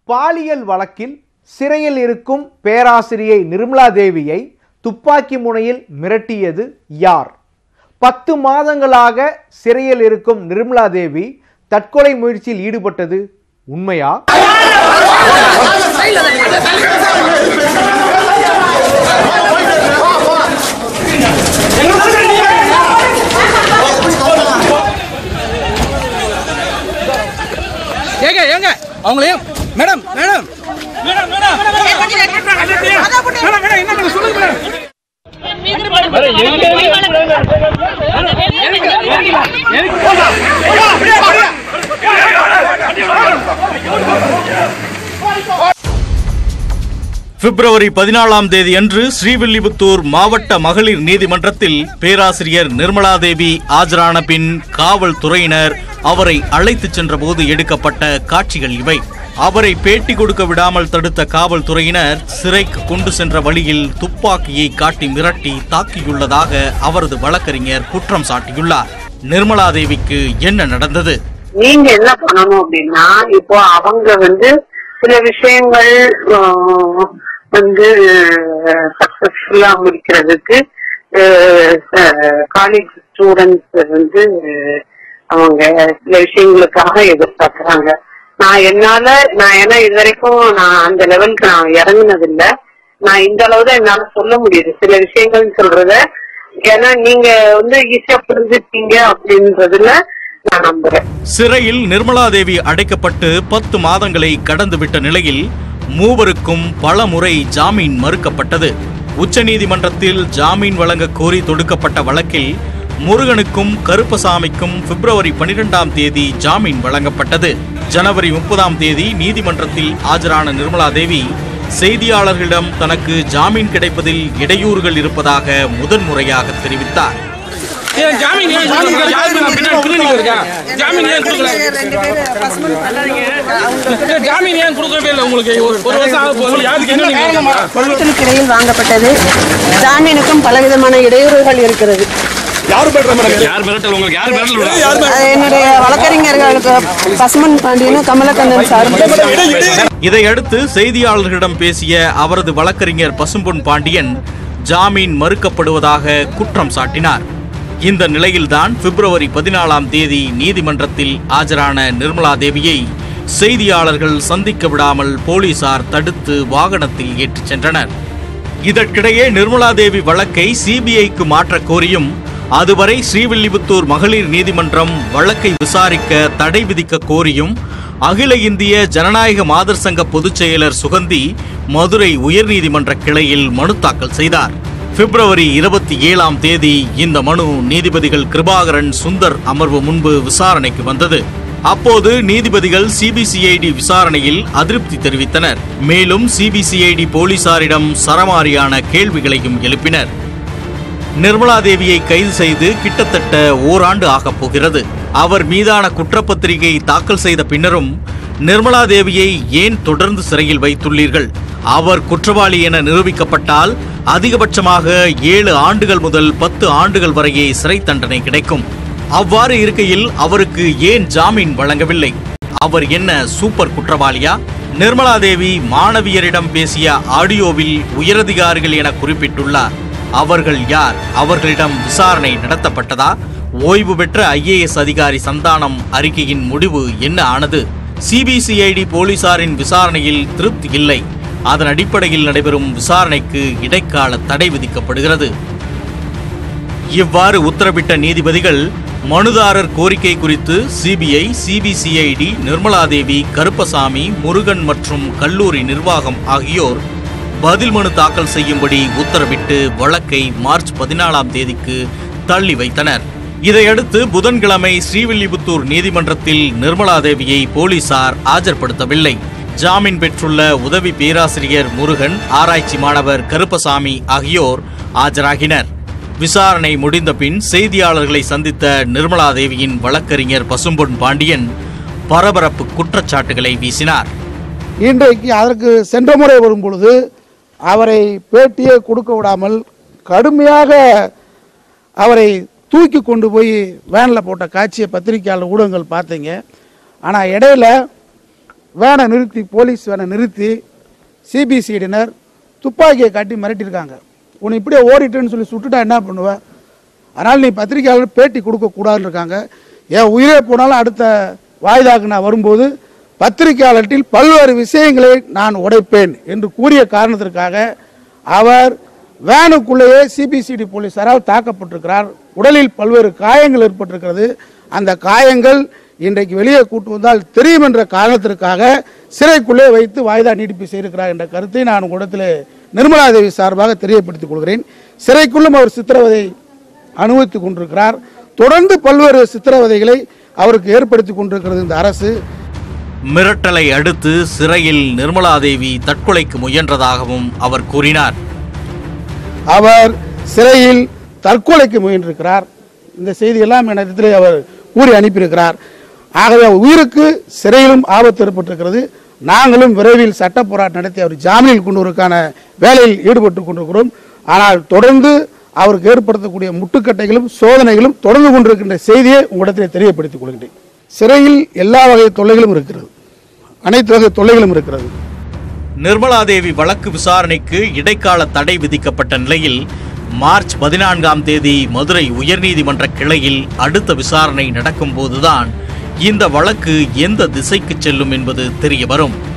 பாலியல் வழக்கில் சிறையில் இருக்கும் பேராசிரியை நிர்மலா தேவியை துப்பாக்கி முனையில் மிரட்டியது யார் பத்து மாதங்களாக சிறையில் இருக்கும் நிர்மலா தேவி தற்கொலை முயற்சியில் ஈடுபட்டது உண்மையா ஏங்க ஏங்க அவங்களையும் madam madam madam madam madam madam என்ன மேடம் சொல்லுங்க மேடம் பிப்ரவரி பதினாலாம் தேதி அன்று ஸ்ரீவில்லிபுத்தூர் மாவட்ட மகளிர் நீதிமன்றத்தில் பேராசிரியர் நிர்மலா தேவி ஆஜரான பின் காவல்துறையினர் அவரை அழைத்துச் சென்றபோது எடுக்கப்பட்ட காட்சிகள் இவை அவரை பேட்டி கொடுக்க விடாமல் தடுத்த காவல்துறையினர் சிறைக்கு கொண்டு சென்ற வழியில் துப்பாக்கியை காட்டி மிரட்டி தாக்கியுள்ளதாக அவரது வழக்கறிஞர் குற்றம் சாட்டியுள்ளார் நிர்மலா தேவிக்கு என்ன நடந்தது நீங்க என்ன பண்ணணும் அப்படின்னா இப்போ அவங்க வந்து சில விஷயங்கள் ஆஹ், வந்து சக்சஸ்ஃபுல்லா முடிக்கிறதுக்கு காலேஜ் ஸ்டூடெண்ட்ஸ் வந்து அவங்க சில விஷயங்களுக்காக எதிர்பார்க்கறாங்க நான் என்னால நான் ஏன்னா இது வரைக்கும் நான் அந்த லெவலுக்கு நான் இறங்குனது இல்ல நான் இந்த அளவு தான் என்னால சொல்ல முடியுது சில விஷயங்கள் சொல்றத ஏன்னா நீங்க வந்து ஈஸியா புரிஞ்சுப்பீங்க அப்படின்றதுல நான் நம்புறேன் சிறையில் நிர்மலா தேவி அடைக்கப்பட்டு பத்து மாதங்களை கடந்துவிட்ட நிலையில் மூவருக்கும் பல முறை ஜாமீன் மறுக்கப்பட்டது உச்சநீதிமன்றத்தில் ஜாமீன் வழங்க கோரி தொடுக்கப்பட்ட வழக்கில் முருகனுக்கும் கருப்பசாமிக்கும் பிப்ரவரி 12ஆம் தேதி ஜாமீன் வழங்கப்பட்டது ஜனவரி முப்பதாம் தேதி நீதிமன்றத்தில் ஆஜரான நிர்மலா தேவி செய்தியாளர்களிடம் தனக்கு ஜாமீன் கிடைப்பதில் இடையூறுகள் இருப்பதாக முதன்முறையாக தெரிவித்தார் ஏன் ஜாமீன் ஏன் கொடுக்கல? யார் மேல பின்னாடி பின்னணியில இருக்கா? ஜாமீன் ஏன் கொடுக்கல? ஏன் ஜாமீன் ஏன் கொடுக்கவே இல்லை உங்களுக்கு ஒரு ஒரு வருஷம் ஆக போகுது யாருக்கு என்ன நீங்க பொருட்களுக்கு இடையில் வாங்கப்பட்டது ஜாமீனுக்கும் பலவிதமான இடையூறுகள் இருக்கிறது யார் மிரட்டல் உங்களுக்கு யார் மிரட்டல் அது என்னுடைய வழக்கறிஞர்களுக்கு பசுமன் பாண்டியனும் கமலக்கண்ணன் சாரும் இதையடுத்து செய்தியாளர்களிடம் பேசிய அவரது வழக்கறிஞர் பசும்பொன் பாண்டியன் ஜாமீன் மறுக்கப்படுவதாக குற்றம் சாட்டினார் இந்த நிலையில்தான் பிப்ரவரி பதினாலாம் தேதி நீதிமன்றத்தில் ஆஜரான நிர்மலா தேவியை செய்தியாளர்கள் சந்திக்க விடாமல் போலீசார் தடுத்து வாகனத்தில் ஏற்றிச் சென்றனர் இதற்கிடையே நிர்மலா தேவி வழக்கை சிபிஐக்கு மாற்றக் கோரியும் அதுவரை ஸ்ரீவில்லிபுத்தூர் மகளிர் நீதிமன்றம் வழக்கை விசாரிக்க தடை விதிக்க கோரியும் அகில இந்திய ஜனநாயக மாதர் சங்க பொதுச் செயலர் சுகந்தி மதுரை உயர்நீதிமன்ற கிளையில் மனு தாக்கல் செய்தார் பிப்ரவரி இருபத்தி ஏழாம் தேதி இந்த மனு நீதிபதிகள் கிருபாகரன் சுந்தர் அமர்வு முன்பு விசாரணைக்கு வந்தது அப்போது நீதிபதிகள் சிபிசிஐடி விசாரணையில் அதிருப்தி தெரிவித்தனர் மேலும் சிபிசிஐடி போலீசாரிடம் சரமாரியான கேள்விகளையும் எழுப்பினர் நிர்மலா தேவியை கைது செய்து கிட்டத்தட்ட ஓராண்டு ஆகப் போகிறது அவர் மீதான குற்றப்பத்திரிகை தாக்கல் செய்த பின்னரும் நிர்மலா தேவியை ஏன் தொடர்ந்து சிறையில் வைத்துள்ளீர்கள் அவர் குற்றவாளி என நிரூபிக்கப்பட்டால் அதிகபட்சமாக ஏழு ஆண்டுகள் முதல் பத்து ஆண்டுகள் வரையே சிறை தண்டனை கிடைக்கும் அவ்வாறு இருக்கையில் அவருக்கு ஏன் ஜாமீன் வழங்கவில்லை அவர் என்ன சூப்பர் குற்றவாளியா நிர்மலா தேவி மாணவியரிடம் பேசிய ஆடியோவில் உயரதிகாரிகள் என குறிப்பிட்டுள்ளார் அவர்கள் யார் அவர்களிடம் விசாரணை நடத்தப்பட்டதா ஓய்வு பெற்ற ஐஏஎஸ் அதிகாரி சந்தானம் அறிக்கையின் முடிவு என்ன ஆனது சிபிசிஐடி போலீசாரின் விசாரணையில் திருப்தி இல்லை அதன் அடிப்படையில் நடைபெறும் விசாரணைக்கு இடைக்கால தடை விதிக்கப்படுகிறது இவ்வாறு உத்தரவிட்ட நீதிபதிகள் மனுதாரர் கோரிக்கை குறித்து சிபிஐ சிபிசிஐடி நிர்மலாதேவி கருப்பசாமி முருகன் மற்றும் கல்லூரி நிர்வாகம் ஆகியோர் பதில் மனு தாக்கல் செய்யும்படி உத்தரவிட்டு வழக்கை மார்ச் பதினாலாம் தேதிக்கு தள்ளி வைத்தனர் இதையடுத்து புதன்கிழமை ஸ்ரீவில்லிபுத்தூர் நீதிமன்றத்தில் நிர்மலாதேவியை போலீசார் ஆஜர்படுத்தவில்லை ஜாமீன் பெற்றுள்ள உதவி பேராசிரியர் முருகன் ஆராய்ச்சி மாணவர் கருப்பசாமி ஆகியோர் ஆஜராகினர் விசாரணை முடிந்த பின் செய்தியாளர்களை சந்தித்த நிர்மலா தேவியின் வழக்கறிஞர் பசும்பொன் பாண்டியன் பரபரப்பு குற்றச்சாட்டுகளை வீசினார் இன்றைக்கு அதற்கு சென்ற முறை வரும் பொழுது அவரை பேட்டியே கொடுக்க விடாமல் கடுமையாக அவரை தூக்கி கொண்டு போய் வேனில் போட்ட காட்சியை பத்திரிகையாளர் ஊடகங்கள் பார்த்தீங்க ஆனால் இடையில வேனை நிறுத்தி போலீஸ் வேனை நிறுத்தி சிபிசிஐடினர் துப்பாக்கியை காட்டி மிரட்டியிருக்காங்க உன்னை இப்படியே ஓடிட்டுன்னு சொல்லி சுட்டுட்டா என்ன பண்ணுவ அதனால் நீ பத்திரிகையாளர் பேட்டி கொடுக்கக்கூடாதுன்னு இருக்காங்க என் உயிரே போனாலும் அடுத்த வாய்தாக்கு நான் வரும்போது பத்திரிகையாளர்களில் பல்வேறு விஷயங்களை நான் உடைப்பேன் என்று கூறிய காரணத்திற்காக அவர் வேனுக்குள்ளேயே சிபிசிடி போலீசாரால் தாக்கப்பட்டிருக்கிறார் உடலில் பல்வேறு காயங்கள் ஏற்பட்டிருக்கிறது அந்த காயங்கள் இன்றைக்கு வெளியே கூட்டு வந்தால் தெரியும் என்ற காரணத்திற்காக சிறைக்குள்ளே வைத்து வாய்தா நீட்டிப்பு செய்திருக்கிறார் என்ற கருத்தை நான் உங்களிடத்தில் நிர்மலா தேவி சார்பாக தெரியப்படுத்திக் கொள்கிறேன் சிறைக்குள்ளும் அவர் சித்திரவதை அனுபவித்துக் கொண்டிருக்கிறார் தொடர்ந்து பல்வேறு சித்திரவதைகளை அவருக்கு ஏற்படுத்தி கொண்டிருக்கிறது இந்த அரசு மிரட்டலை அடுத்து சிறையில் நிர்மலாதேவி தற்கொலைக்கு முயன்றதாகவும் அவர் கூறினார் அவர் சிறையில் தற்கொலைக்கு முயன்றிருக்கிறார் இந்த செய்தியெல்லாம் என்னிடத்திலே அவர் கூறி அனுப்பியிருக்கிறார் ஆகவே அவர் உயிருக்கு சிறையிலும் ஆபத்து ஏற்பட்டிருக்கிறது நாங்களும் விரைவில் சட்ட போராட்டம் நடத்தி அவர் ஜாமீனில் கொண்டு வருவதற்கான வேலையில் ஈடுபட்டு கொண்டிருக்கிறோம் ஆனால் தொடர்ந்து அவருக்கு ஏற்படுத்தக்கூடிய முட்டுக்கட்டைகளும் சோதனைகளும் தொடர்ந்து கொண்டிருக்கின்ற செய்தியை உங்களிடத்திலே தெரியப்படுத்திக் கொள்கின்றேன் சிறையில் எல்லா வகை தொல்லைகளும் இருக்கிறது அனைத்து வகை தொல்லைகளும் இருக்கிறது நிர்மலாதேவி வழக்கு விசாரணைக்கு இடைக்கால தடை விதிக்கப்பட்ட நிலையில் மார்ச் பதினான்காம் தேதி மதுரை உயர்நீதிமன்ற கிளையில் அடுத்த விசாரணை நடக்கும்போதுதான் இந்த வழக்கு எந்த திசைக்கு செல்லும் என்பது தெரிய வரும்